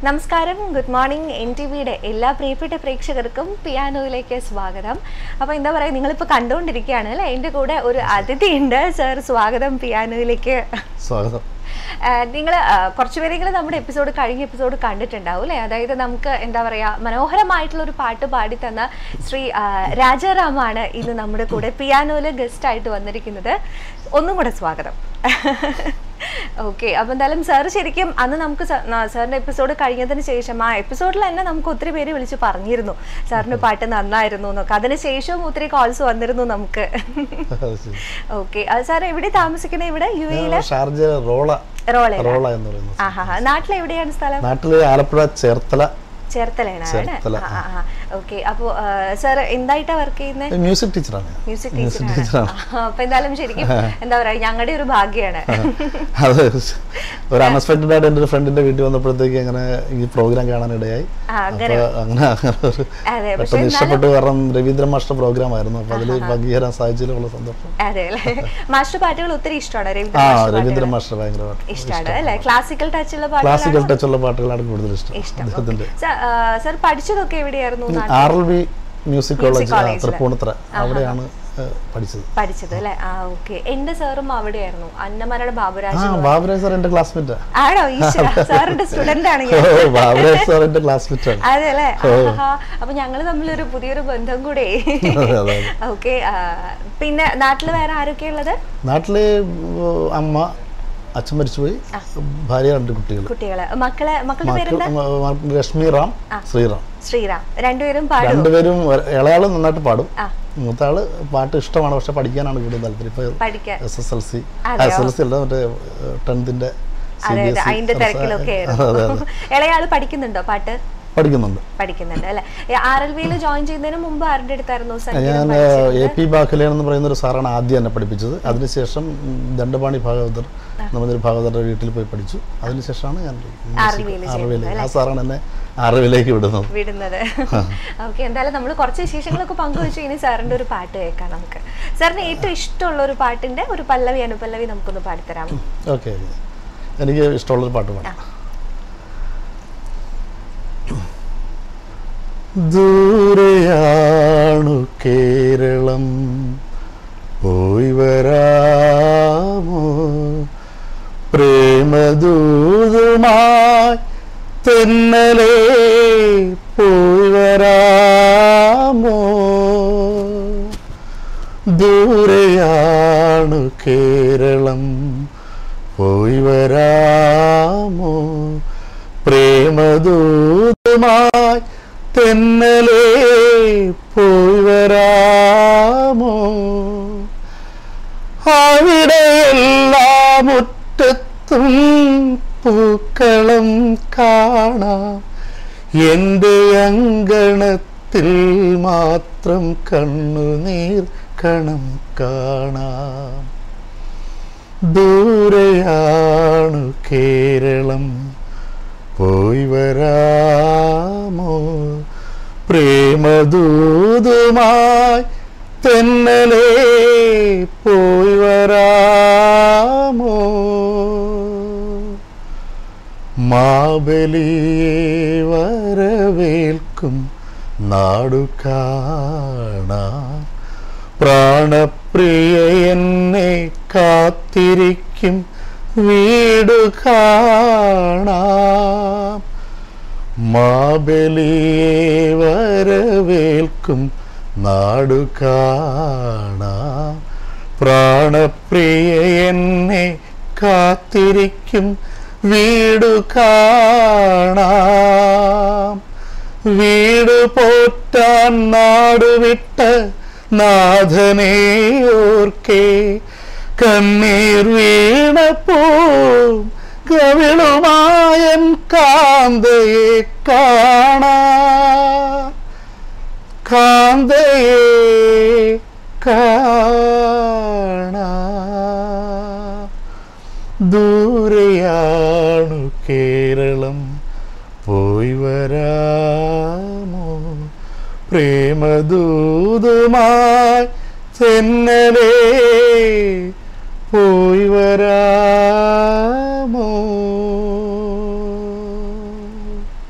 നമസ്കാരം good morning N T വിയുടെ എല്ലാ പ്രിയപ്പെട്ട പ്രേക്ഷകർക്കും പിയാനോയിലേക്ക് സ്വാഗതം അപ്പോൾ എന്താ പറയുക നിങ്ങളിപ്പോൾ കണ്ടുകൊണ്ടിരിക്കുകയാണ് അല്ലേ എൻ്റെ കൂടെ ഒരു അതിഥി ഉണ്ട് സർ സ്വാഗതം പിയാനോയിലേക്ക് സ്വാഗതം നിങ്ങൾ കുറച്ചുപേരെങ്കിലും നമ്മുടെ എപ്പിസോഡ് കഴിഞ്ഞ എപ്പിസോഡ് കണ്ടിട്ടുണ്ടാവും അല്ലേ അതായത് നമുക്ക് എന്താ പറയുക മനോഹരമായിട്ടുള്ള ഒരു പാട്ട് പാടി തന്ന ശ്രീ ആ, രാജാറാമാണ് ഇന്ന് നമ്മുടെ കൂടെ പിയാനോയില് ഗസ്റ്റ് ആയിട്ട് വന്നിരിക്കുന്നത് ഒന്നും കൂടെ സ്വാഗതം ഓക്കെ അപ്പോൾ എന്തായാലും സാർ ശരിക്കും അന്ന് നമുക്ക് സാറിൻ്റെ എപ്പിസോഡ് കഴിഞ്ഞതിന് ശേഷം ആ എപ്പിസോഡിൽ തന്നെ നമുക്ക് ഒത്തിരി പേര് വിളിച്ച് പറഞ്ഞിരുന്നു സാറിൻ്റെ പാട്ട് നന്നായിരുന്നു എന്നൊക്കെ അതിന് ശേഷവും ഒത്തിരി കോൾസ് വന്നിരുന്നു നമുക്ക് ഓക്കെ സാർ എവിടെ താമസിക്കുന്നത് ഇവിടെ യു എയിൽ ഞാൻ ഷാർജ റോള റോള റോള എന്ന് പറയുന്നത് ആഹാ നാട്ടിൽ എവിടെയാണ് സ്ഥലം നാട്ടില് ആലപ്പുഴ ചേർത്തല ചേർത്തലയാണ് ചേർത്തല, ഓക്കെ അപ്പോൾ സാർ എന്തായിട്ടാ വർക്ക് ചെയ്യുന്നത് മ്യൂസിക് ടീച്ചറാണ് ഞാൻ. മ്യൂസിക് മ്യൂസിക് ടീച്ചറാണ് ടീച്ചറാണ് അപ്പൊ എന്തായാലും ശരിക്കും എന്താ പറയാ ഞങ്ങളുടെ ഒരു ഭാഗ്യാണ് അത് ഒരു അൺഎക്സ്പെക്ടഡ് ആയിട്ട് എൻ്റെ ഒരു ഫ്രണ്ടിന്റെ വീട്ടിൽ വന്നപ്പോഴത്തേക്ക് അങ്ങനെ ഈ പ്രോഗ്രാം കാണാനിടയായി ആ, അങ്ങനെ അപ്പൊ അങ്ങനെ അങ്ങനെ ഒരു അതെ പക്ഷെ പെട്ടെന്ന് ഇഷ്ടപ്പെട്ടു കാരണം രവീന്ദ്ര മാഷ്ട പ്രോഗ്രാം ആയിരുന്നു അപ്പൊ അതിൽ പങ്കുചേരാൻ സാധിച്ചതിലുള്ള സന്തോഷം അതെ അല്ലേ മാസ്റ്റർ പാട്ടുകൾ ഒത്തിരി ഇഷ്ടമാണ് രവീന്ദ്ര ആ മാസ്റ്റർ രവീന്ദ്ര പാട്ടുകൾ മാഷ്ടർ ഭയങ്കര ഇഷ്ടമാണ് അല്ലേ ക്ലാസിക്കൽ ടച്ചുള്ള ക്ലാസിക്കൽ പാട്ടുകൾ ടച്ചുള്ള പാട്ടുകളാണ് കൂടുതൽ ഇഷ്ടം ഇഷ്ടം അദ്ദേഹത്തിന്റെ സർ പഠിച്ചതൊക്കെ എവിടെയായിരുന്നു നാട്ടിൽ? R L V music college കോളേജില്. തൃപ്പൂണിത്തറ അവിടെയാണ് ഏഹ്, പഠിച്ചത് പഠിച്ചത് അല്ലേ ആ ഓക്കെ എന്റെ സാറും അവിടെയായിരുന്നു അന്നമനയുടെ ബാബുരാജ് ആ ബാബുരാജ് സാർ എന്റെ ക്ലാസ്മേറ്റാ ആണോ ഈശ്വര സാറിന്റെ സ്റ്റുഡന്റ് ആണ് ഞാൻ ഓ ബാബുരാജ് സാർ എന്റെ ക്ലാസ്മേറ്റ് ആണ് അതെ അല്ലേ ആഹാ. അപ്പൊ ഞങ്ങള് തമ്മിലൊരു പുതിയൊരു ബന്ധം കൂടെ അതെ, അതെ. ഓക്കെ പിന്നെ നാട്ടില് വേറെ ആരൊക്കെയാ ഉള്ളത് നാട്ടില് ഉം, അമ്മ അച്ഛൻ മരിച്ചുപോയി ഭാര്യ രണ്ട് കുട്ടികൾ കുട്ടികള് മക്കളെ മക്കളുടെ പേരെന്താ മക്കൾ രശ്മി റാം ശ്രീറാം ശ്രീറാം രണ്ടുപേരും പാടും രണ്ടുപേരും ഒര- ഇളയാള് നന്നായിട്ട് പാടും ആ മൂത്താള് പാട്ട് ഇഷ്ടമാണ് പക്ഷെ പഠിക്കാനാണ് കൂടുതൽ താല്പര്യം ഇപ്പൊ പഠിക്കാൻ എസ് എസ് എൽ സി അതെയോ? എസ് എൽ സി അല്ല മറ്റേ ടെൻത്തിന്റെ സി അതെ ബി അതെ എസ് അതിന്റെ തിരക്കിലൊക്കെ ആയിരുന്നു ഇളയാള് പഠിക്കുന്നുണ്ടോ പാട്ട് പഠിക്കുന്നുണ്ട് പഠിക്കുന്നുണ്ട് അല്ലെ ആർ എൽ വിയിൽ ജോയിൻ ചെയ്യുന്നതിന് മുമ്പ് ആരുടെ അടുത്തായിരുന്നു സംഗീതം ഞാൻ പഠിച്ചത്? എ പി ബാഖലെ എന്ന് പറയുന്ന ഒരു സാറാണ് ആദ്യം എന്നെ പഠിപ്പിച്ചത് അതിനുശേഷം ഉം, ദണ്ഡപാണി ഭാഗവതർ നമ്മളൊരു ഭാഗവതരുടെ വീട്ടിൽ പോയി പഠിച്ചു അതിനുശേഷമാണ് ഞാൻ ആർവിയിൽ അറിവിൽ ആ സാറാണ് എന്നെ അറിവിലേക്ക് വിടുന്നത് വിടുന്നത് ഓക്കെ എന്തായാലും നമ്മൾ കുറച്ച് വിശേഷങ്ങളൊക്കെ പങ്കുവെച്ചു ഇനി സാറിന്റെ ഒരു പാട്ട് കേൾക്കാം നമുക്ക് സാറിന് ഏറ്റവും ഇഷ്ടമുള്ള ഒരു പാട്ടിന്റെ ഒരു പല്ലവി അനുപല്ലവി നമുക്കൊന്ന് പാടിത്തരാമോ ഓക്കെ എനിക്ക് ഇഷ്ടമുള്ളൊരു പാട്ട് പാടാം ദൂരെയാണു കേരളം പോയി വരാമോ പ്രേമദൂതുമായി തെന്നലേ പോയി വരാമോ ദൂരെയാണു കേരളം പോയി വരാമോ പ്രേമദൂതമായി തെന്നലേ പോയി വരാമോ അവിടെ എല്ലാ മുറ്റത്തും പൂക്കളം കാണാം എൻ്റെ അങ്കണത്തിൽ മാത്രം കണ്ണുനീർ കണം കാണാം ദൂരെയാണു കേരളം പോയി വരാമോ പ്രേമദൂതുമായി തെന്നലേ പോയി വരാമോ മാബലിയെ വരവേൽക്കും നാടു കാണാം പ്രാണപ്രിയ എന്നെ കാത്തിരിക്കും വീടു കാണാം മാബലിയെ വരവേൽക്കും നാടു കാണാം പ്രാണപ്രിയ എന്നെ കാത്തിരിക്കും വീടു കാണാം വീട് പോറ്റാൻ നാടുവിട്ട് നാഥനെ ഓർക്കേ കണ്ണീർ വീണപ്പോ കവിളുമായൻ കാന്തയെ കാണാ കാന്തയെ കാണാ ദൂരെയാണു കേരളം പോയി വരാമോ പ്രേമദൂതുമായി തെന്നലേ പോയി വരാമോ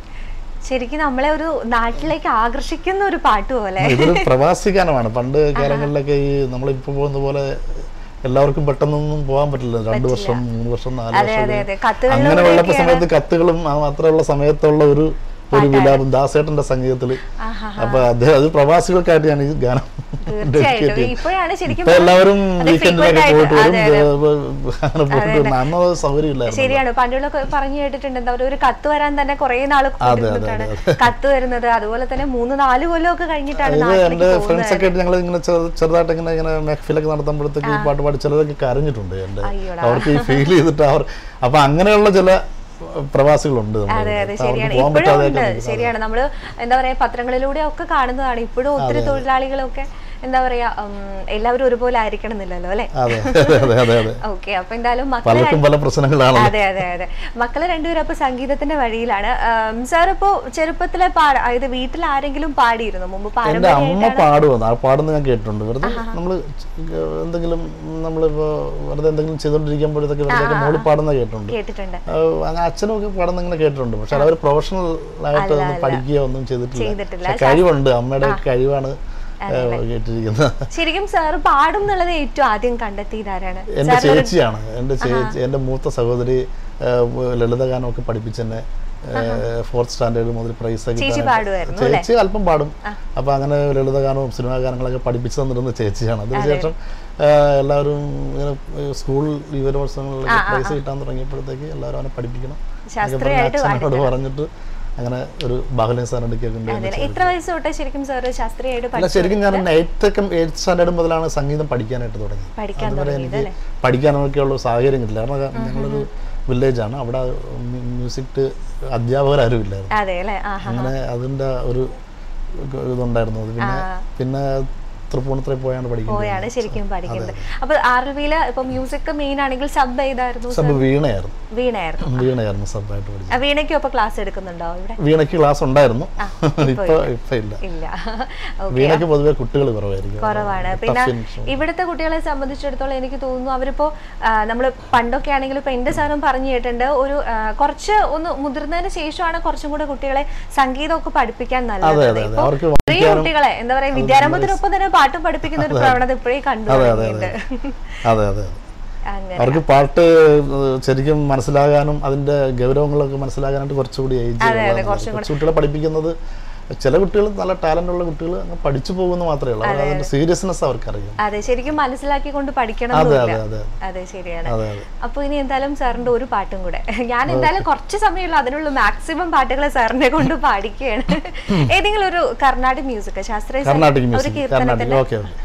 ശരിക്കും നമ്മളെ ഒരു നാട്ടിലേക്ക് ആകർഷിക്കുന്ന ഒരു പാട്ട് പോലെ ഇതൊരു പ്രവാസി ഗാനമാണ് പണ്ട് കാലങ്ങളിലൊക്കെ ഈ നമ്മളിപ്പോ പോകുന്ന പോലെ എല്ലാവർക്കും പെട്ടെന്നൊന്നും പോകാൻ പറ്റില്ല രണ്ടു വർഷം മൂന്ന് വർഷം നാല് അതെ വർഷം അതെ അതെ കത്തുകളിലൂടെ അങ്ങനെ ഉള്ളപ്പോ സമയത്ത് കത്തുകളും ആ മാത്രമുള്ള സമയത്തുള്ള ഒരു ഒരു വിലാപം ദാസേട്ടന്റെ സംഗീതത്തില് ആഹാ. അപ്പൊ അദ്ദേഹം അത് പ്രവാസികൾക്കായിട്ട് ഞാൻ ഈ ഗാനം dedicate തീർച്ചയായിട്ടും ചെയ്തു. ഇപ്പോഴാണ് ശരിക്കും ഇപ്പൊ എല്ലാവരും അത് വീക്കെൻഡിലൊക്കെ frequent പോയിട്ട് ആയിട്ട്, വരും അതെ, അതെ. ഏ, അങ്ങനെ പോയിട്ട് വരും. അന്ന് അത് സൗകര്യമില്ലായിരുന്നു ശരിയാണ് പണ്ടുള്ളൊക്കെ പറഞ്ഞു കേട്ടിട്ടുണ്ട് എന്താ പറയുക ഒരു കത്ത് വരാൻ തന്നെ കുറെ നാൾ അതെ, കൊണ്ടിരുന്നിട്ടാണ് കത്ത് വരുന്നത് അതുപോലെ തന്നെ മൂന്ന് നാല് കൊല്ലമൊക്കെ കഴിഞ്ഞിട്ടാണ് ഇത് നാട്ടിലേക്ക് എന്റെ പോകുന്നത് ഫ്രണ്ട്സ് ഒക്കെ ആയിട്ട് ഞങ്ങൾ ഇങ്ങനെ ചെറു- ചെറുതായിട്ട് ഇങ്ങനെ ഇങ്ങനെ മെഹ്ഫിലൊക്കെ നടത്തുമ്പോഴത്തേക്ക് ഈ പാട്ട് പാടി ചിലരൊക്കെ കരഞ്ഞിട്ടുണ്ട് എന്റെ അയ്യോടാ. അവർക്ക് ഈ ഫീൽ ചെയ്തിട്ട് അവർ അപ്പൊ അങ്ങനെയുള്ള ചില പ്രവാസികളുണ്ട് നമ്മുടെ അതെ ഇവിടെ. അതെ അപ്പൊ അവർക്ക് ശരിയാണ് പോകാൻ ഇപ്പോഴും പറ്റാതെയൊക്കെ ഉണ്ട് ശരിയാണ് നമ്മള് എന്താ പറയാ പത്രങ്ങളിലൂടെ ഒക്കെ കാണുന്നതാണ് ഇപ്പോഴും ഒത്തിരി തൊഴിലാളികളൊക്കെ എന്താ പറയാ ഉം, എല്ലാവരും ഒരുപോലെ ആയിരിക്കണം എന്നില്ലല്ലോ അല്ലെ അതെ അതെ അതെ അതെ ഓക്കെ അപ്പൊ എന്തായാലും മക്കളെ പലർക്കും പല പ്രശ്നങ്ങളാണല്ലോ അതെ അതെ അതെ മക്കളെ രണ്ടുപേരും അപ്പൊ സംഗീതത്തിന്റെ വഴിയിലാണ് സാർ ഇപ്പോ ചെറുപ്പത്തിലെ പാട അതായത് വീട്ടിൽ ആരെങ്കിലും പാടിയിരുന്നു മുമ്പ് എന്റെ പാരമ്പര്യമായിട്ട് അമ്മ പാടുമെന്ന് ആ പാടുന്ന ഞാൻ കേട്ടിട്ടുണ്ട് വെറുതെ നമ്മൾ എന്തെങ്കിലും നമ്മളിപ്പോ വെറുതെ എന്തെങ്കിലും ചെയ്തോണ്ടിരിക്കുമ്പോഴത്തേക്ക് വെറുതെ മോള് പാടുന്ന കേട്ടിട്ടുണ്ട് കേട്ടിട്ടുണ്ട് ആ, അങ്ങ് അച്ഛനും ഒക്കെ പാടുന്ന ഇങ്ങനെ കേട്ടിട്ടുണ്ട് പക്ഷെ അവർ പ്രൊഫഷണൽ ആയിട്ട് ഒന്നും പഠിക്കുകയോ ഒന്നും ചെയ്തിട്ടില്ല ചെയ്തിട്ടില്ല. പക്ഷെ കഴിവുണ്ട് അമ്മയുടെ കഴിവാണ് ആ, കേട്ടിരിക്കുന്നത് ശരിക്കും സാർ പാടും എന്നുള്ളത് ഏറ്റവും ആദ്യം കണ്ടെത്തിയത് ആരാണ് എന്റെ ചേച്ചിയാണ് എന്റെ ചേച്ചി എന്റെ മൂത്ത സഹോദരി ആ, ലളിതഗാനമൊക്കെ പഠിപ്പിച്ചെന്നെ ഫോർത്ത് സ്റ്റാൻഡേർഡ് മുതൽ പ്രൈസ് ഒക്കെ ചേച്ചി കിട്ടാനായിട്ട് പാടുമായിരുന്നു അല്ലേ? ചേച്ചി അല്പം പാടും അപ്പൊ അങ്ങനെ ലളിതഗാനവും സിനിമാ ഗാനങ്ങളൊക്കെ പഠിപ്പിച്ചു തന്നിരുന്ന ചേച്ചിയാണ് അതിനുശേഷം ആ, എല്ലാവരും ഇങ്ങനെ സ്കൂൾ യുവജനോത്സവങ്ങളിലൊക്കെ പ്രൈസ് കിട്ടാൻ തുടങ്ങിയപ്പോഴത്തേക്ക് എല്ലാവരും അവനെ പഠിപ്പിക്കണം എന്നൊക്കെ പറഞ്ഞ് ശാസ്ത്രീയമായിട്ട് അച്ഛനോട് പറഞ്ഞിട്ട് അങ്ങനെ ഒരു ബാഹുലൻ സാറിനൊക്കെ കൊണ്ട് അതെ എത്ര വയസ്സ് തൊട്ട് ശരിക്കും സാർ ശാസ്ത്രീയമായിട്ട് അല്ല പഠി- ശരിക്കും ഞാൻ എയ്ത്ത് ഒക്കെ എയ്ത്ത് സ്റ്റാൻഡേർഡ് മുതലാണ് സംഗീതം പഠിക്കാനായിട്ട് തുടങ്ങി പഠിക്കാൻ അതുവരെ തുടങ്ങിയത് എനിക്ക് പഠിക്കാനൊക്കെയുള്ള സാഹചര്യം കിട്ടില്ല കാരണം ഞങ്ങളൊരു വില്ലേജാണ് അവിടെ മ്യൂസിക് അധ്യാപകരാരും ഇല്ലായിരുന്നു അതെ അല്ലെ ആഹാ അങ്ങനെ അതിൻ്റെ ഒരു ഇതുണ്ടായിരുന്നു അത് പിന്നെ പിന്നെ തൃപ്പൂണിത്തുറ പോയാണ് പഠിക്കുന്നത് പോയാണ് ശരിക്കും പഠിക്കുന്നത് അപ്പൊ ആർ എൽ വിയില് ഇപ്പൊ മ്യൂസിക് മെയിൻ ആണെങ്കിൽ സബ് ഏതായിരുന്നു സബ് വീണയായിരുന്നു വീണയായിരുന്നു വീണയായിരുന്നു സബായിട്ട് പഠിച്ചത് ആ, വീണയ്ക്കും അപ്പൊ ക്ലാസ് എടുക്കുന്നുണ്ടോ ഇവിടെ വീണയ്ക്ക് ക്ലാസ് ഉണ്ടായിരുന്നു ഇപ്പൊ ഇപ്പൊ ഇല്ല ഇല്ല ഓക്കെ വീണയ്ക്ക് പൊതുവെ കുട്ടികൾ കുറവായിരിക്കും കുറവാണ് പിന്നെ Tough in- ഇവിടുത്തെ കുട്ടികളെ സംബന്ധിച്ചിടത്തോളം എനിക്ക് തോന്നുന്നു അവരിപ്പോ നമ്മൾ പണ്ടൊക്കെ ആണെങ്കിലും ഇപ്പൊ എന്റെ സാറും പറഞ്ഞു കേട്ടിട്ടുണ്ട് ഒരു ആ, കുറച്ച് ഒന്ന് മുതിർന്നതിന് ശേഷമാണ് കുറച്ചും കൂടെ കുട്ടികളെ സംഗീതമൊക്കെ പഠിപ്പിക്കാൻ അതെ നല്ലത് അതെ അതെ ഇപ്പൊ അവർക്ക് ചെറിയ കുട്ടികളെ എന്താ പറയാ വിദ്യാരംഭത്തിനൊപ്പം തന്നെ പാട്ടും പഠിപ്പിക്കുന്ന ഒരു പ്രവണത ഇപ്പോഴേ കണ്ടു അതെ അതെ തുടങ്ങിയിട്ടുണ്ട് അതെ അതെ അതെ അങ്ങനെ അവർക്ക് പാട്ട് ഏഹ്, ശരിക്കും മനസ്സിലാകാനും അതിന്റെ ഗൗരവങ്ങളൊക്കെ മനസ്സിലാകാനായിട്ട് കുറച്ചുകൂടി ഏജ് കുട്ടികളെ പഠിപ്പിക്കുന്നത് ചില കുട്ടികൾ നല്ല ടാലന്റ് ഉള്ള കുട്ടികൾ അങ്ങ് പഠിച്ചു പോകുന്നു മാത്രമേ ഉള്ളൂ അവർ അതിന്റെ സീരിയസ്നെസ് അവർക്കറിയാം അതെ ശരിക്കും മനസ്സിലാക്കിക്കൊണ്ട് പഠിക്കണം അതെ എന്നില്ല. അതെ അതെ അതെ ശരിയാണ് അതെ അതെ അപ്പൊ ഇനി എന്തായാലും സാറിന്റെ ഒരു പാട്ടും കൂടെ ഞാൻ എന്തായാലും കുറച്ച് സമയമുള്ള അതിനുള്ള മാക്സിമം പാട്ടുകൾ സാറിനെ കൊണ്ട് പാടിക്കുകയാണ് ഏതെങ്കിലും ഒരു കർണാടക മ്യൂസിക് ശാസ്ത്രീയ സംഗീതം, കർണാട്ടിക് ഒരു മ്യൂസിക് കീർത്തനത്തിന്റെ കർണാട്ടിക് ഓക്കെ ഓക്കെ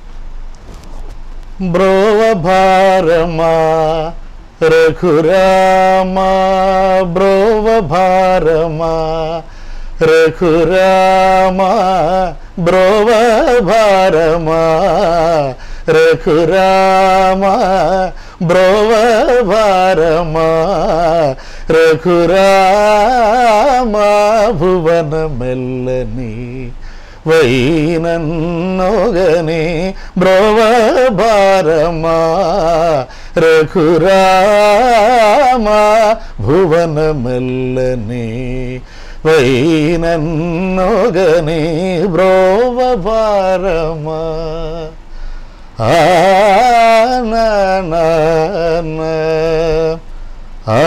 ബ്രോവഭാരമാ രഘുരാമ ബ്രോവഭാരമാ രഘുരാമ ബ്രോവഭാരമാ രഘുരാമ ബ്രോവഭാരമാ രഘുരാമ ഭുവനമെല്ലനീ వైనన్నోగని బ్రోవభారమా రఘురామ భువనమెల్లని వైనన్నోగని బ్రోవభారమా ఆ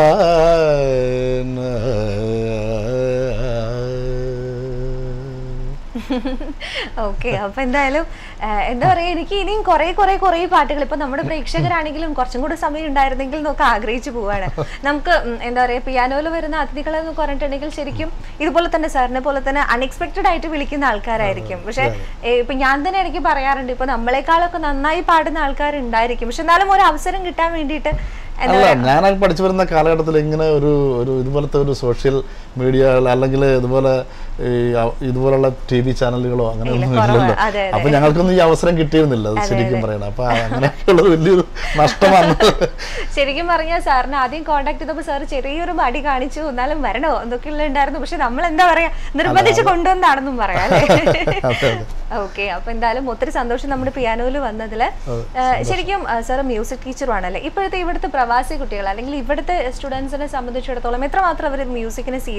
ഓക്കെ അപ്പൊ എന്തായാലും ആ, എന്താ പറയാ എനിക്ക് ഇനിയും കുറെ കുറെ കുറെ പാട്ടുകൾ ഇപ്പൊ നമ്മുടെ പ്രേക്ഷകരാണെങ്കിലും കുറച്ചും കൂടി സമയം ഉണ്ടായിരുന്നെങ്കിൽ എന്നൊക്കെ ആഗ്രഹിച്ചു പോവാണ് നമുക്ക് ഉം, എന്താ പറയാ പിയാനോയിൽ വരുന്ന അതിഥികൾ എന്ന് പറഞ്ഞിട്ടുണ്ടെങ്കിൽ ശരിക്കും ഇതുപോലെ തന്നെ സാറിനെ പോലെ തന്നെ അൺഎക്സ്പെക്ടഡ് ആയിട്ട് വിളിക്കുന്ന ആൾക്കാരായിരിക്കും പക്ഷെ ഏ, ഇപ്പൊ ഞാൻ തന്നെ ഇടയ്ക്ക് പറയാറുണ്ട് ഇപ്പൊ നമ്മളെക്കാളൊക്കെ നന്നായി പാടുന്ന ആൾക്കാരുണ്ടായിരിക്കും പക്ഷെ എന്നാലും ഒരു അവസരം കിട്ടാൻ വേണ്ടിയിട്ട് എന്താ അല്ല ഞാൻ പഠിച്ചു വരുന്ന കാലഘട്ടത്തിൽ ഇങ്ങനെ ഒരു ഒരു ഇതുപോലത്തെ ഒരു സോഷ്യൽ മീഡിയ അല്ലെങ്കിൽ ഇതുപോലെ ഈ അ- ഇതുപോലുള്ള ടി വി ചാനലുകളോ അങ്ങനെ ഒന്നും കുറവാ. ഇല്ലല്ലോ അതെ, അതെ. അപ്പൊ ഞങ്ങൾക്കൊന്നും ഈ അവസരം കിട്ടിയിരുന്നില്ല അത് ശരിക്കും പറയണം അപ്പൊ അങ്ങനെയൊക്കെയുള്ളത് വലിയൊരു നഷ്ടമാണ് ശരിക്കും പറഞ്ഞാൽ സാറിന് ആദ്യം കോണ്ടാക്ട് ചെയ്തപ്പോൾ സാർ ചെറിയൊരു മടി കാണിച്ചു എന്നാലും വരണോ എന്തൊക്കെയുള്ള ഉണ്ടായിരുന്നു പക്ഷെ നമ്മൾ എന്താ പറയാ നിർബന്ധിച്ച് കൊണ്ടുവന്നാണെന്നും പറയാം അല്ലേ അതെ അതെ ഓക്കെ അപ്പൊ എന്തായാലും ഒത്തിരി സന്തോഷം നമ്മുടെ പിയാനോയിൽ വന്നതില് ഏഹ് ശരിക്കും സാർ മ്യൂസിക് ടീച്ചറുമാണല്ലേ ഇപ്പോഴത്തെ ഇവിടുത്തെ പ്രവാസി കുട്ടികൾ അല്ലെങ്കിൽ ഇവിടുത്തെ സ്റ്റുഡൻസിനെ സംബന്ധിച്ചിടത്തോളം എത്രമാത്രം അവർ മ്യൂസിക്കിനെ സീരിയസ്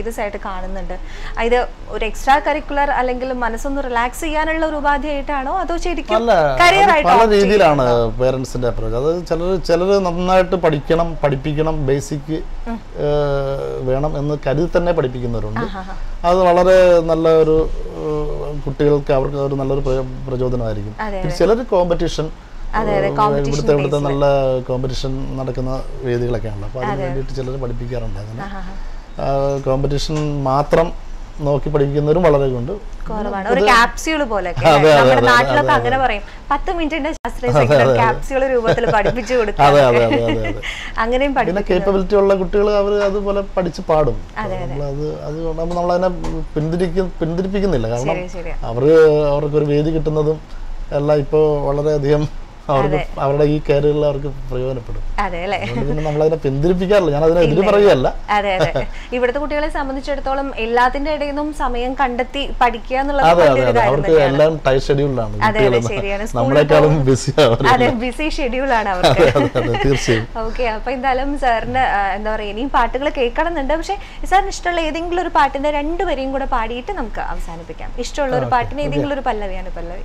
സീരിയസ് ആയിട്ട് കാണുന്നുണ്ട് ഇത് ഒരു എക്സ്ട്രാ കരിക്കുലർ അല്ലെങ്കിൽ മനസ്സൊന്ന് റിലാക്സ് ചെയ്യാനുള്ള ഒരു ഉപാധിയായിട്ടാണോ അതോ ശരിക്കും അല്ല കരിയർ അത് ആയിട്ട് പല opt രീതിയിലാണ് പേരൻസിന്റെ അപ്രോച്ച് അത് ചിലർ ചിലർ നന്നായിട്ട് പഠിക്കണം പഠിപ്പിക്കണം ബേസിക് വേണം എന്ന് കരുതി തന്നെ പഠിപ്പിക്കുന്നവരുണ്ട് അത് വളരെ നല്ല ഒരു ഏഹ്, കുട്ടികൾക്ക് അവർക്ക് ഒരു നല്ലൊരു പ്രയോ- പ്രചോദനമായിരിക്കും അതെ, ചിലർ കോമ്പറ്റീഷൻ അതെ, അതെ, competition ഇവിടുത്തെ ഇവിടുത്തെ നല്ല കോമ്പറ്റീഷൻ നടക്കുന്ന വേദികളൊക്കെയാണല്ലോ അപ്പോൾ അതിന് വേണ്ടിയിട്ട് ചിലർ പഠിപ്പിക്കാറുണ്ട് അങ്ങനെ കോമ്പറ്റീഷൻ മാത്രം നോക്കി പഠിക്കുന്നവരും വളരെ ഉണ്ട് കുറവാണ് ഒരു ക്യാപ്സ്യൂൾ പോലെ അതെ, അതെ, നമ്മുടെ അതെ, നാട്ടിലൊക്കെ അങ്ങനെ പറയും പത്ത് മിനിറ്റിന്റെ ശാസ്ത്രീയ സംഗീതം ക്യാപ്സ്യൂൾ രൂപത്തിൽ പഠിപ്പിച്ചു കൊടുക്കുക അതെ അതെ അതെ അതെ അതെ അങ്ങനെയും പഠി പിന്നെ കേപ്പബിലിറ്റി ഉള്ള കുട്ടികൾ അവർ അതുപോലെ പഠിച്ച് പാടും നമ്മളത് അത് നമ്മൾ നമ്മളതിനെ പിന്തിരിക്ക പിന്തിരിപ്പിക്കുന്നില്ല കാരണം ശരി ശരി അവർ അവർക്കൊരു വേദി കിട്ടുന്നതും എല്ലാം ഇപ്പോൾ വളരെയധികം അവർക്ക് അവരുടെ ഈ കയറുകളിൽ അവർക്ക് പ്രയോജനപ്പെടും അതെ അല്ലേ അതുകൊണ്ട് പിന്നെ നമ്മളതിനെ പിന്തിരിപ്പിക്കാറില്ല ഞാൻ അതിനെ എതിര് പറയുകയല്ല അതെ അതെ ഇവിടുത്തെ കുട്ടികളെ സംബന്ധിച്ചിടത്തോളം എല്ലാത്തിന്റെ ഇടയിൽ നിന്നും സമയം കണ്ടെത്തി പഠിക്കുക എന്നുള്ളത് അതെ അതെ വലിയൊരു അതെ കാര്യം അവർക്ക് തന്നെയാണ് എല്ലാം ടൈറ്റ് ഷെഡ്യൂളിലാണ് അതെ അതെ ശരിയാണ് സ്കൂളിൽ നമ്മളെക്കാളും ബിസി അവർ അതെ ബിസി ഷെഡ്യൂൾ ആണ് അവർക്ക് അതെ അതെ തീർച്ചയായും ഓക്കെ അപ്പൊ എന്തായാലും സാറിന് ആ, എന്താ പറയാ ഇനിയും പാട്ടുകൾ കേൾക്കണമെന്നുണ്ട് പക്ഷെ സാറിന് ഇഷ്ടമുള്ള ഏതെങ്കിലും ഒരു പാട്ടിന്റെ രണ്ടുപേരെയും കൂടെ പാടിയിട്ട് നമുക്ക് അവസാനിപ്പിക്കാം ഇഷ്ടമുള്ള ഒരു പാട്ടിന് ഏതെങ്കിലും ഒരു പല്ലവിയാണ് പല്ലവി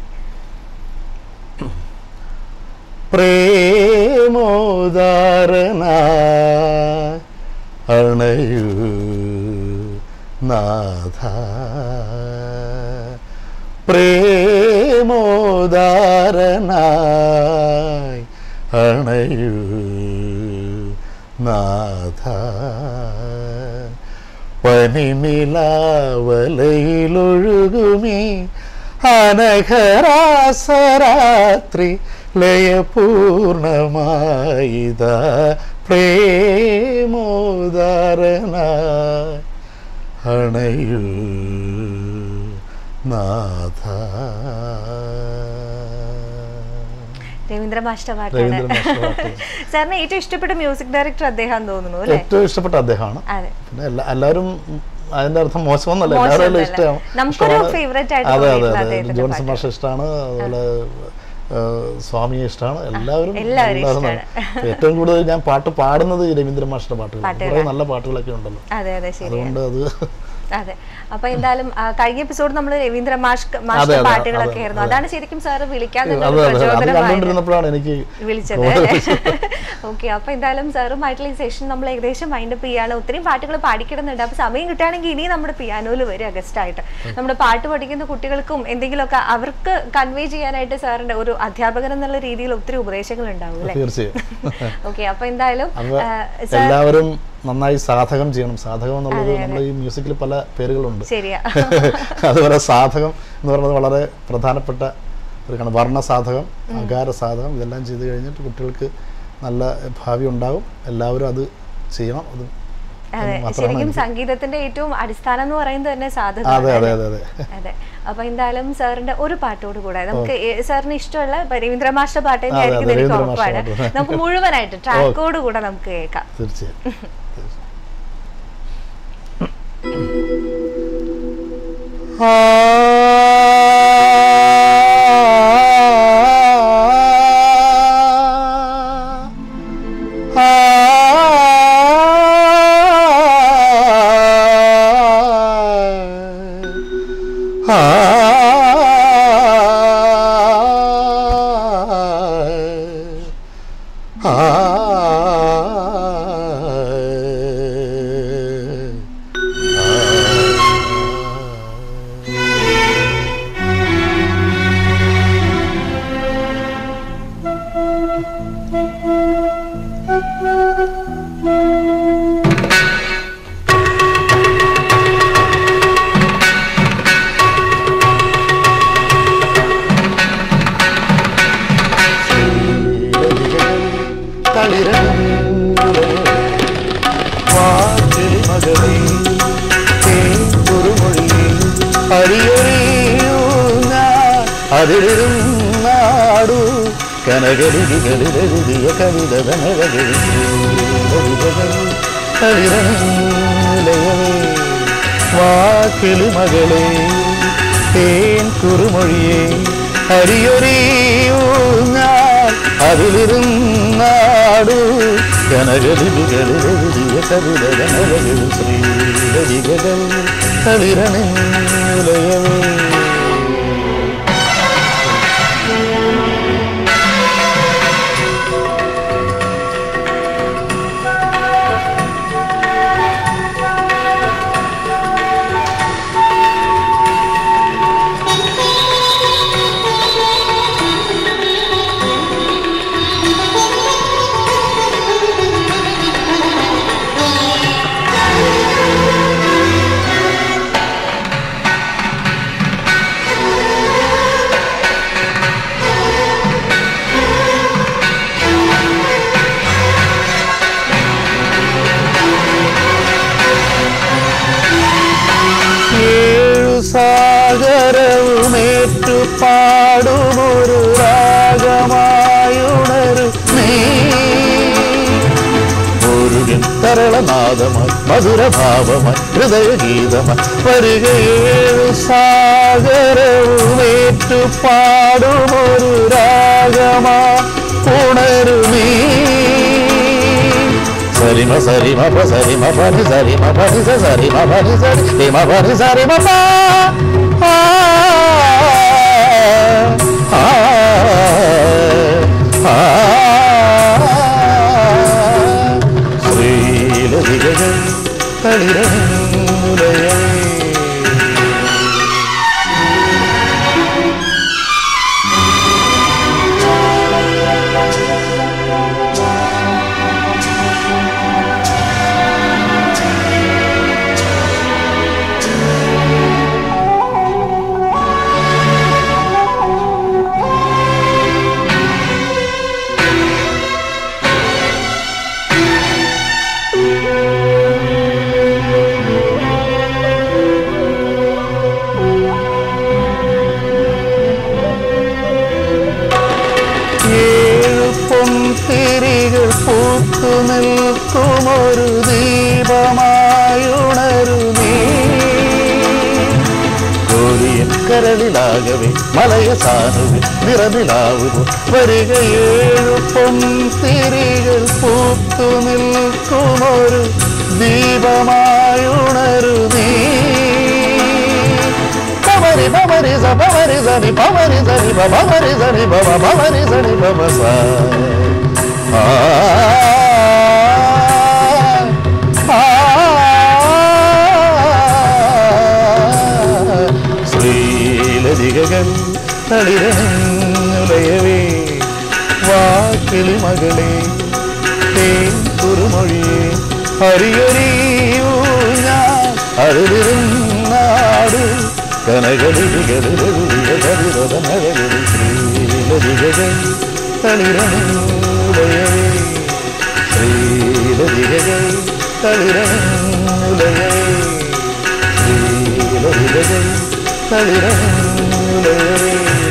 പ്രേമോദാരണ അണയു നാഥ പ്രേമോദാരണ അണയു നാഥ പനിനിലാവലയിലൊഴുകുമേ അനഘരാസരാത്രി ലയപൂർണമായിത പ്രേമോദാരണ അണയു നാഥ രവീന്ദ്ര മാഷ്ട പാട്ടാണ് രവീന്ദ്ര മാസ്റ്റർ പാട്ട്. സാറിന് ഏറ്റവും ഇഷ്ടപ്പെട്ട മ്യൂസിക് ഡയറക്ടർ അദ്ദേഹം തോന്നുന്നു അല്ലേ ഏറ്റവും ഇഷ്ടപ്പെട്ട അദ്ദേഹമാണ് അതെ പിന്നെ എല്ലാ എല്ലാവരും ഉം, അതിന്റെ അർത്ഥം മോശമൊന്നല്ല മോശമൊന്നുമല്ല. എല്ലാവരും ഇഷ്ടമാണ് നമുക്കൊരു ഇഷ്ടമാണ്. favourite ആയിട്ട് അതെ അതെ തോന്നിയിട്ടുള്ള അതെ അദ്ദേഹത്തിന്റെ ജോൺസൺ മാഷ ഇഷ്ടമാണ് അതുപോലെ ഏഹ്, സ്വാമിയെ ഇഷ്ടമാണ് എല്ലാവരും എല്ലാവരും എല്ലാവരും ഇഷ്ടമാണ്. നല്ല- ഏറ്റവും കൂടുതൽ ഞാൻ പാട്ട് പാടുന്നത് ഈ രവീന്ദ്ര മാഷിന്റെ പാട്ടുകൾ കുറേ നല്ല പാട്ടുകളൊക്കെ ഉണ്ടല്ലോ അതെ അതെ ശരി അതുകൊണ്ട് അത് അതെ അപ്പൊ എന്തായാലും ആ, കഴിഞ്ഞ എപ്പിസോഡ് നമ്മൾ രവീന്ദ്ര മാഷ് മാഷ് അതെ, അതെ, പാട്ടുകളൊക്കെ അതെ, ആയിരുന്നു അതാണ് ശരിക്കും സാറ് വിളിക്കാൻ തന്നെ അതെ ഒരു അതെ അത് പ്രചോദനമായത് കണ്ടുകൊണ്ടിരുന്നപ്പോഴാണ് എനിക്ക് വിളിച്ചത് ഓക്കെ അപ്പൊ എന്തായാലും സാറുമായിട്ടുള്ള ഈ സെഷൻ നമ്മൾ ഏകദേശം മൈൻഡപ്പ് ചെയ്യാണ് ഒത്തിരി പാട്ടുകൾ പാടിക്കിടുന്നുണ്ട് അപ്പൊ സമയം കിട്ടുകയാണെങ്കിൽ ഇനി നമ്മുടെ പിയാനോയിൽ വരും ഗസ്റ്റ് ആയിട്ട് നമ്മുടെ പാട്ട് പഠിക്കുന്ന കുട്ടികൾക്കും എന്തെങ്കിലുമൊക്കെ അവർക്ക് കൺവേ ചെയ്യാനായിട്ട് സാറിന്റെ ഒരു അധ്യാപകൻ എന്നുള്ള രീതിയിൽ ഒത്തിരി ഉപദേശങ്ങൾ ഉണ്ടാവും അല്ലേ തീർച്ചയായും ഓക്കെ അപ്പൊ എന്തായാലും അപ്പൊ ആ, എല്ലാവരും നന്നായി സാധകം ചെയ്യണം സാധകം എന്നുള്ളത് നമ്മുടെ ഈ മ്യൂസിക്കിൽ പല പേരുകളുണ്ട് ശരിയാ അതുപോലെ സാധകം എന്ന് പറയുന്നത് വളരെ പ്രധാനപ്പെട്ട ഒരു കാരണം വർണ്ണ സാധകം അകാര സാധകം ഇതെല്ലാം ചെയ്ത് കഴിഞ്ഞിട്ട് കുട്ടികൾക്ക് നല്ല ഭാവി ഉണ്ടാകും എല്ലാവരും അത് ചെയ്യണം അത് അതെ മാത്രമാണ് ശരിക്കും സംഗീതത്തിന്റെ ഏറ്റവും അടിസ്ഥാനം എന്ന് പറയുന്നത് തന്നെ സാധകം അതെ അതെ അതെ അതെ അതെ അപ്പൊ എന്തായാലും സാറിന്റെ ഒരു പാട്ടോട് കൂടെ നമുക്ക് ഏ- സാറിന് ഇഷ്ടമുള്ള ഇപ്പൊ രവീന്ദ്ര മാഷ്ട പാട്ട് തന്നെയായിരിക്കും അതെ, എനിക്ക് രവീന്ദ്ര ഉറപ്പാണ് മാഷ്ട പാട്ട്. നമുക്ക് മുഴുവനായിട്ട് ട്രാക്കോട് കൂടെ നമുക്ക് കേൾക്കാം തീർച്ചയായും അതിരുന്നാടു കനകരികളിലെഴുതിയ കവിത വാക്കിളി മകളെ തേൻ കുറുമൊഴിയെ അരിയൊറിയൂ ഞാൻ അതിലിരുന്നാടു പാടൂ ജനഗതികളിലെഴുതിയ കവിതകൾ ശ്രീലരികകൾ തളിരണുലയവേ ഏഴു സാഗരവുമേറ്റു പാടുമൊരു രാഗമായുണരു നീ ഒരു തരളനാദമായി മധുരഭാവമായി ഹൃദയഗീതമായി വരിക ഏഴു സാഗരവുമേറ്റു പാടുമൊരു രാഗമാ ഉണരു നീ సరి మ సరి మ ప సరి మ ప ని సరి మ ప ని స సరి మ ప ని సరి రి మ ప ని సరి మ ప ఆ, ఆ, ఆ, ശ്രീലതികൾ തളിരമുലയേ ഏഴു പൊൻതിരികൾ പൂത്തു നിൽക്കുമൊരു ദീപമായുണരു നീ കോരിയൻ കരളിലാകവേ മലയ സാനുവേ നിറനിലാവുക വരിക ഏഴു പൊൻതിരികൾ പൂത്തു നിൽക്കുമൊരു ദീപമായുണരു നീ పమరి పమరి స పమరి సని పమరి సని ప పమరి సని ప ప పమరి సని ప ప స ఆ ఆ ശ്രീലതികകൾ തളിരനുലയവേ വാക്കിളി മകളെ തേൻ കുറുമൊഴിയെ ഹരിയറിയൂ ഞാൻ അറിവിരുന്നാട് കനകളികളിലെഴുതിയ ശ്രീലതികകൾ തളിരനുലയവേ ശ്രീലതികകൾ തളിരനുലയവേ ശ്രീലതികകൾ തളിരനുലയവേ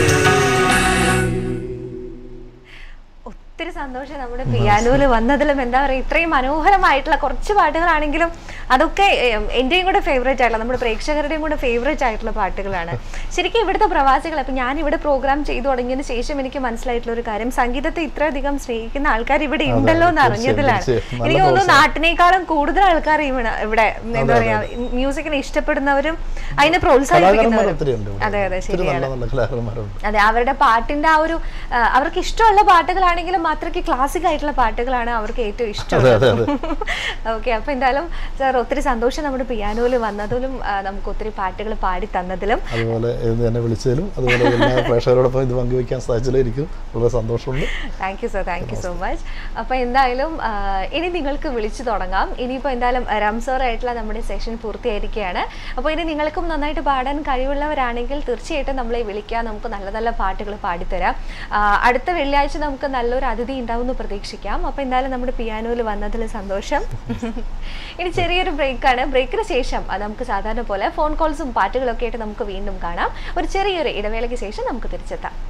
ഒത്തിരി സന്തോഷം നമ്മുടെ പിയാനോയിൽ വന്നതിലും എന്താ പറയുക ഇത്രയും മനോഹരമായിട്ടുള്ള കുറച്ച് പാട്ടുകളാണെങ്കിലും അതൊക്കെ ഏം, എന്റെയും കൂടെ ഫേവറേറ്റ് ആയിട്ടുള്ള നമ്മുടെ പ്രേക്ഷകരുടെയും കൂടെ ഫേവറേറ്റ് ആയിട്ടുള്ള പാട്ടുകളാണ് ശരിക്കും ഇവിടുത്തെ പ്രവാസികൾ അപ്പൊ ഞാൻ ഇവിടെ പ്രോഗ്രാം ചെയ്തു തുടങ്ങിയതിന് ശേഷം എനിക്ക് മനസ്സിലായിട്ടുള്ള ഒരു കാര്യം സംഗീതത്തെ ഇത്രയധികം സ്നേഹിക്കുന്ന ആൾക്കാർ ഇവിടെ അതെ, ഉണ്ടല്ലോ എന്ന് തീർച്ചയായും, അറിഞ്ഞതിലാണ് തീർച്ചയായും. നല്ല എനിക്ക് തോന്നുന്നു പ്രോത്സാഹനം. നാട്ടിനേക്കാളും കൂടുതൽ ആൾക്കാർ ഇവിടെ ഇവിടെ എന്താ പറയാ മ്യൂസിക്കിനെ ഇഷ്ടപ്പെടുന്നവരും അതിനെ പ്രോത്സാഹിപ്പിക്കുന്നവരും ഒത്തിരി ഉണ്ട് ഇവിടെ. അതെ അതെ ഒത്തിരി ശരിയാണ് നല്ല നല്ല കലാകാരന്മാരുണ്ട് അതെ അവരുടെ പാട്ടിന്റെ ആ ഒരു ആ, അവർക്ക് ഇഷ്ടമുള്ള പാട്ടുകളാണെങ്കിലും അത്രയ്ക്ക് ക്ലാസിക് ആയിട്ടുള്ള പാട്ടുകളാണ് അവർക്ക് ഏറ്റവും ഇഷ്ടം അതെ അതെ അതെ ഓക്കെ അപ്പൊ എന്തായാലും സാർ ഒത്തിരി സന്തോഷം നമ്മുടെ പിയാനോയിൽ വന്നതിലും ആ, നമുക്ക് ഒത്തിരി പാട്ടുകൾ പാടി തന്നതിലും അതുപോലെ ഇന്ന് എന്നെ വിളിച്ചതിലും അതുപോലെ എല്ലാ പ്രേക്ഷകരോടൊപ്പം ഇത് പങ്കുവയ്ക്കാൻ സാധിച്ചതിലും എനിക്ക് വളരെ സന്തോഷമുണ്ട് thank you sir thank you so much അപ്പോൾ എന്തായാലും ആ, ഇനി നിങ്ങൾക്ക് വിളിച്ചു തുടങ്ങാം ഇനിയിപ്പോൾ എന്തായാലും റംസോറായിട്ടുള്ള നമ്മുടെ സെഷൻ പൂർത്തിയായിരിക്കുകയാണ് അപ്പോൾ ഇനി നിങ്ങൾക്കും നന്നായിട്ട് പാടാൻ കഴിവുള്ളവരാണെങ്കിൽ തീർച്ചയായിട്ടും നമ്മളെ വിളിക്കാം നമുക്ക് നല്ല നല്ല പാട്ടുകൾ പാടിത്തരാം ആ, അടുത്ത വെള്ളിയാഴ്ച നമുക്ക് നല്ലൊരു അതിഥി ഉണ്ടാവും എന്ന് പ്രതീക്ഷിക്കാം അപ്പോൾ എന്തായാലും നമ്മുടെ പിയാനോയിൽ വന്നതിൽ സന്തോഷം ഇനി ചെറിയൊരു ബ്രേക്കാണ് ബ്രേക്കിന് ശേഷം ആ, നമുക്ക് സാധാരണ പോലെ ഫോൺ കോൾസും പാട്ടുകളൊക്കെ ആയിട്ട് നമുക്ക് വീണ്ടും കാണാം ഒരു ചെറിയൊരു ഇടവേളയ്ക്ക് ശേഷം നമുക്ക് തിരിച്ചെത്താം